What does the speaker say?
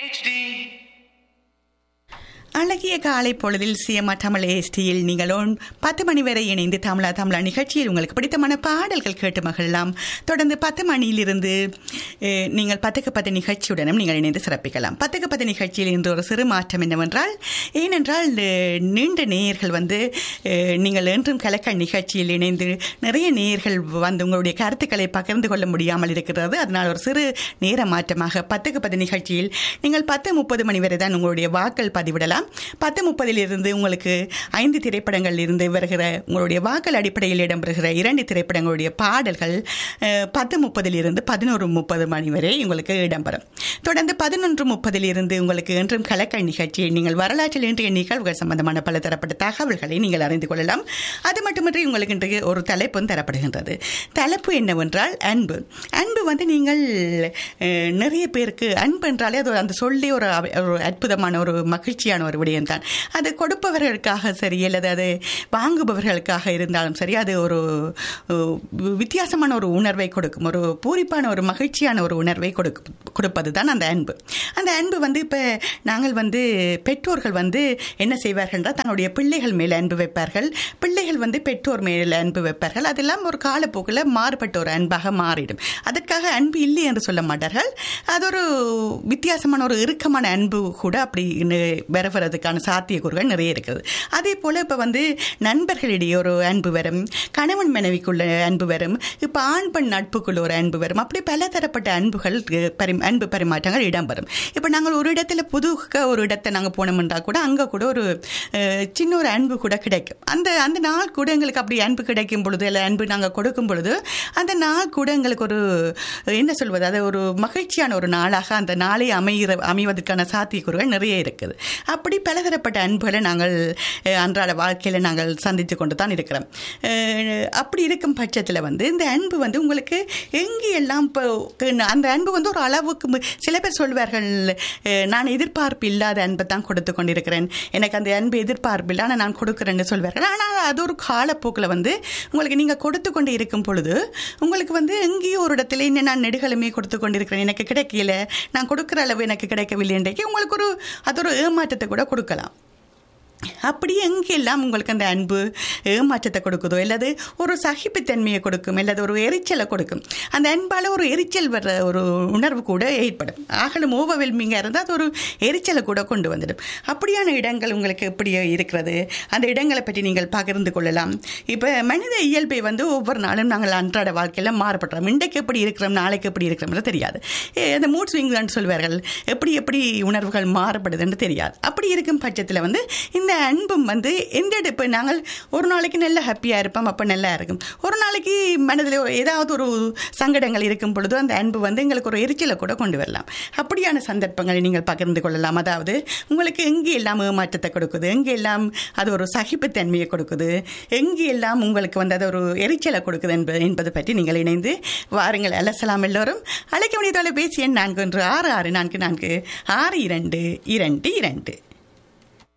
அழகிய காலை பொழுதில் சிஎம்ஆ தமிழ் ஏஸ்டியில் நீங்களும் பத்து மணி வரை இணைந்து தமிழா தமிழா நிகழ்ச்சியில் உங்களுக்கு பிடித்தமான பாடல்கள் கேட்டு மகிழலாம் தொடர்ந்து பத்து மணியிலிருந்து அஹ், நீங்கள் பத்துக்கு பத்து நிகழ்ச்சியுடனும் நீங்கள் இணைந்து சிறப்பிக்கலாம் பத்துக்கு பத்து நிகழ்ச்சியில் இன்று ஒரு சிறு மாற்றம் என்னவென்றால் ஏனென்றால் அஹ், நீண்ட நேயர்கள் வந்து அஹ், நீங்கள் என்றும் கலக்க நிகழ்ச்சியில் இணைந்து நிறைய நேயர்கள் வந்து உங்களுடைய கருத்துக்களை பகிர்ந்து கொள்ள முடியாமல் இருக்கிறது அதனால் ஒரு சிறு நேர மாற்றமாக பத்துக்கு பத்து நிகழ்ச்சியில் நீங்கள் பத்து முப்பது மணி வரை தான் உங்களுடைய வாக்கள் பதிவிடலாம் பத்து முப்பதில் இருந்து உங்களுக்கு ஐந்து திரைப்படங்கள் இருந்து வருகிற உங்களுடைய வாக்கள் அடிப்படையில் இடம்பெறுகிற இரண்டு திரைப்படங்களுடைய பாடல்கள் அஹ், பத்து முப்பதில் இருந்து பதினோரு முப்பது மணி வரை உங்களுக்கு இடம்பெறும் தொடர்ந்து பதினொன்று முப்பதில் இருந்து உங்களுக்கு என்றும் கலக்கல் நிகழ்ச்சி நீங்கள் வரலாற்றில் இன்றைய நிகழ்வுகள் சம்பந்தமான பல தரப்பட்ட தகவல்களை நீங்கள் அறிந்து கொள்ளலாம் அது மட்டுமின்றி உங்களுக்கு இன்றைய ஒரு தலைப்பும் தரப்படுகின்றது தலைப்பு என்னவென்றால் அன்பு அன்பு வந்து நீங்கள் அஹ், நிறைய பேருக்கு அன்பு என்றாலே அது அந்த சொல்லி ஒரு அவ- ஒரு அற்புதமான ஒரு மகிழ்ச்சியான ஒரு விடயம்தான் அது கொடுப்பவர்களுக்காக சரி அல்லது அது வாங்குபவர்களுக்காக இருந்தாலும் சரி அது ஒரு அஹ், வித்தியாசமான ஒரு உணர்வை கொடுக்கும் ஒரு பூரிப்பான ஒரு மகிழ்ச்சியான ஒரு உணர்வை கொடுக்கும் கொடுப்பது தான் அந்த அன்பு அந்த அன்பு வந்து இப்போ நாங்கள் வந்து பெற்றோர்கள் வந்து என்ன செய்வார்கள் என்றால் தன்னுடைய பிள்ளைகள் மேலே அன்பு வைப்பார்கள் பிள்ளைகள் வந்து பெற்றோர் மேலே அன்பு வைப்பார்கள் அதெல்லாம் ஒரு காலப்போக்கில் மாறுபட்ட ஒரு அன்பாக மாறிடும் அதற்காக அன்பு இல்லை என்று சொல்ல மாட்டார்கள் அது ஒரு வித்தியாசமான ஒரு இறுக்கமான அன்பு கூட அப்படி வரவறதுக்கான சாத்தியக்கூறுகள் நிறைய இருக்குது அதே போல் இப்போ வந்து நண்பர்களிடையே ஒரு அன்பு வரும் கணவன் மனைவிக்குள்ள அன்பு வரும் இப்போ ஆண் பெண் நட்புக்குள்ள ஒரு அன்பு வரும் அப்படி பல தரப்பட்ட அன்புகள் அஹ், பரி அன்பு பரிமாற்றங்கள் இடம்பெறும் இப்போ நாங்கள் ஒரு இடத்துல புதுக்க ஒரு இடத்தை நாங்கள் போனோம்ன்றா கூட அங்கே கூட ஒரு அஹ், சின்ன ஒரு அன்பு கூட கிடைக்கும் அந்த அந்த நாள் கூட எங்களுக்கு அப்படி அன்பு கிடைக்கும் பொழுது இல்லை அன்பு நாங்கள் கொடுக்கும் பொழுது அந்த நாள் கூட எங்களுக்கு ஒரு என்ன சொல்வது அது ஒரு மகிழ்ச்சியான ஒரு நாளாக அந்த நாளை அமைகிற அமைவதற்கான சாத்தியக்கூறுகள் நிறைய இருக்குது அப்படி பலதரப்பட்ட அன்புகளை நாங்கள் அஹ், அன்றாட வாழ்க்கையில் நாங்கள் சந்தித்து கொண்டு தான் இருக்கிறோம் அஹ், அப்படி இருக்கும் பட்சத்தில் வந்து இந்த அன்பு வந்து உங்களுக்கு எங்கே எல்லாம் இப்போ அந்த அன்பு வந்து ஒரு அளவுக்கு மு- சில பேர் சொல்வார்கள் அஹ், நான் எதிர்பார்ப்பு இல்லாத அன்பை தான் கொடுத்து கொண்டிருக்கிறேன் எனக்கு அந்த அன்பு எதிர்பார்ப்பு இல்லை ஆனால் நான் கொடுக்குறேன்னு சொல்வார்கள் ஆனால் அது ஒரு காலப்போக்கில் வந்து உங்களுக்கு நீங்கள் கொடுத்து கொண்டு இருக்கும் பொழுது உங்களுக்கு வந்து எங்கேயோ ஒரு இடத்துல இன்னும் நான் நெடுகளுமே கொடுத்து கொண்டிருக்கிறேன் எனக்கு கிடைக்கல நான் கொடுக்குற அளவு எனக்கு கிடைக்கவில்லை இன்றைக்கு உங்களுக்கு ஒரு அது ஒரு ஏமாற்றத்தை கூட கொடுக்கலாம் அப்படி எங்கெல்லாம் உங்களுக்கு அந்த அன்பு ஏமாற்றத்தை கொடுக்குதோ அல்லது ஒரு சகிப்புத்தன்மையை கொடுக்கும் அல்லது ஒரு எரிச்சலை கொடுக்கும் அந்த அன்பால் ஒரு எரிச்சல் வர்ற ஒரு உணர்வு கூட ஏற்படும் ஆகலும் ஓவர்வெல்மிங்காக இருந்தால் அது ஒரு எரிச்சலை கூட கொண்டு வந்துடும் அப்படியான இடங்கள் உங்களுக்கு எப்படி இருக்கிறது அந்த இடங்களை பற்றி நீங்கள் பகிர்ந்து கொள்ளலாம் இப்போ மனித இயல்பை வந்து ஒவ்வொரு நாளும் நாங்கள் அன்றாட வாழ்க்கையில் மாறுபடுறோம் இன்றைக்கு எப்படி இருக்கிறோம் நாளைக்கு எப்படி இருக்கிறோம்னு தெரியாது ஏ, அந்த மூட் ஸ்விங்னு சொல்வார்கள் எப்படி எப்படி உணர்வுகள் மாறுபடுதுன்னு தெரியாது அப்படி இருக்கும் பட்சத்தில் வந்து இந்த அன்பும் வந்து எந்த இட- இப்போ நாங்கள் ஒரு நாளைக்கு நல்ல ஹாப்பியாக இருப்போம் அப்போ நல்லா இருக்கும் ஒரு நாளைக்கு மனதில் ஒரு- ஏதாவது ஒரு சங்கடங்கள் இருக்கும் பொழுது அந்த அன்பு வந்து எங்களுக்கு ஒரு எரிச்சலை கூட கொண்டு வரலாம் அப்படியான சந்தர்ப்பங்களை நீங்கள் பகிர்ந்து கொள்ளலாம் அதாவது உங்களுக்கு எங்கே எல்லாம் ஏமாற்றத்தை கொடுக்குது எங்கே எல்லாம் அது ஒரு சகிப்புத்தன்மையை கொடுக்குது எங்கே எல்லாம் உங்களுக்கு வந்து அது ஒரு எரிச்சலை கொடுக்குது என்பது என்பது பற்றி நீங்கள் இணைந்து வாருங்கள் அலசலாம் எல்லோரும் அழைக்க வேண்டிய தொலைபேசி எண் நான்கு ஒன்று ஆறு ஆறு நான்கு நான்கு ஆறு இரண்டு இரண்டு இரண்டு